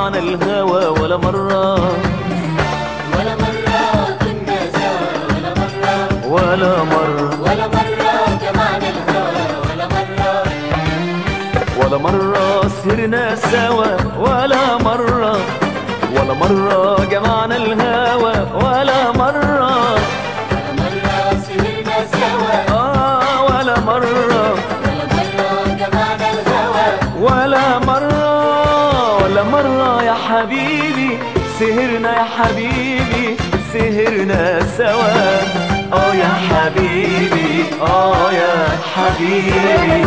جمعنا الهوى ولا مرة ولا مرة كنا سوا ولا مرة ولا مرة ولا مرة جمعنا الهوى ولا مرة ولا مرة سهرنا سوا ولا مرة ولا مرة جمعنا الهوى ولا مرة ولا مرة سهرنا سوا آه ولا مرة ولا مرة جمعنا الهوى ولا مرة ولا مرة يا حبيبي سهرنا يا حبيبي سهرنا سوا اه يا حبيبي اه يا حبيبي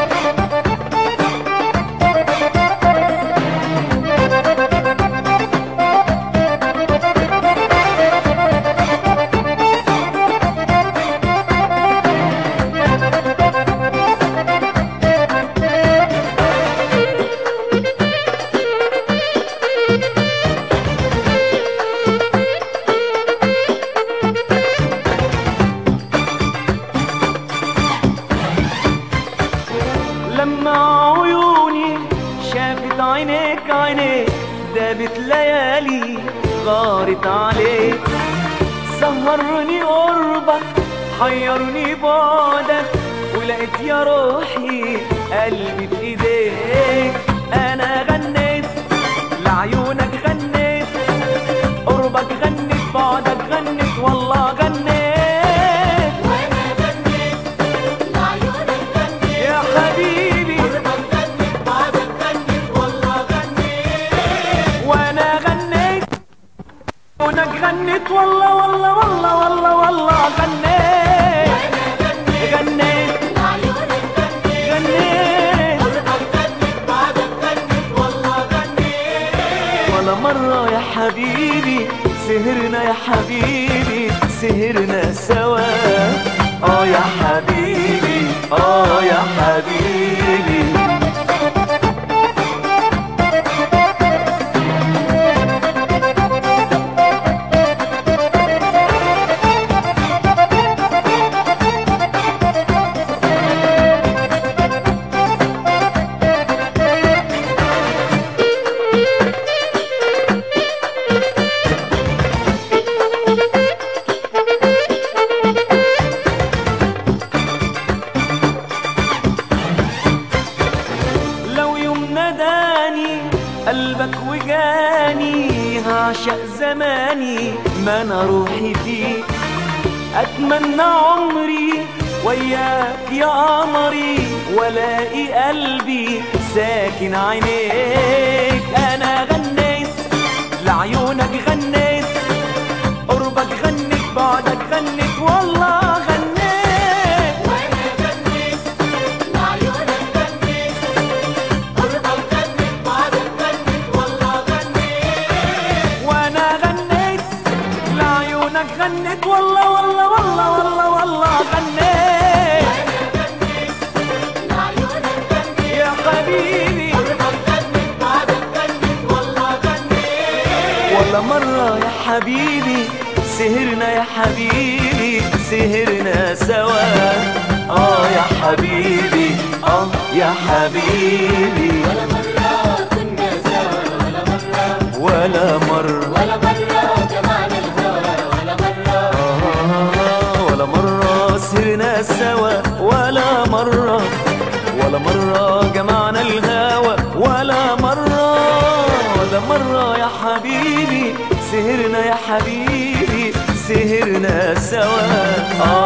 لما عيوني شافت عينيك عينيك دابت ليالي غارت عليك سهرني قربك حيرني بعدك ولقيت يا روحي قلبي في ايديك انا غنيت لعيونك غنيت قربك غنيت بعدك غنيت والله غنيت وانا غنيت لعيونك غنيت يا حبيبي قربك غنيت بعدك غنيت والله غنيت وانا غنيت ونك غنيت والله والله والله والله والله غنيت غنيت لعيونك غنيت غنيت قربك غنيت بعدك غنيت والله غنيت ولا مرة يا حبيبي سهرنا يا حبيبي سهرنا سوا اه يا حبيبي اه يا حبيبي لو يوم ناداني قلبك وجاني هعشق زماني ما انا روحي فيك اتمنى عمري وياك يا قمري والاقي قلبي ساكن عينيك انا غنيت لعيونك غنيت قربك غنيت بعدك غنيت والله غنيت وانا غنيت لعيونك غنيت قربك غنيت بعدك غنيت والله غنيت وانا غنيت لعيونك غنيت والله والله والله والله والله غنيت لعيونك غنيت يا حبيبي قربك غنيت بعدك غنيت والله غنيت ولا مرة يا حبيبي سهرنا يا حبيبي سهرنا سوا اه يا حبيبي اه يا حبيبي ولا مرة كنا سوا ولا مرة ولا مرة ولا مرة جمعنا الهوى ولا مرة آه ولا مرة سهرنا سوا ولا مرة ولا مرة جمعنا الهوى ولا مرة ولا مرة يا حبيبي سهرنا يا حبيبي سهرنا سوا آه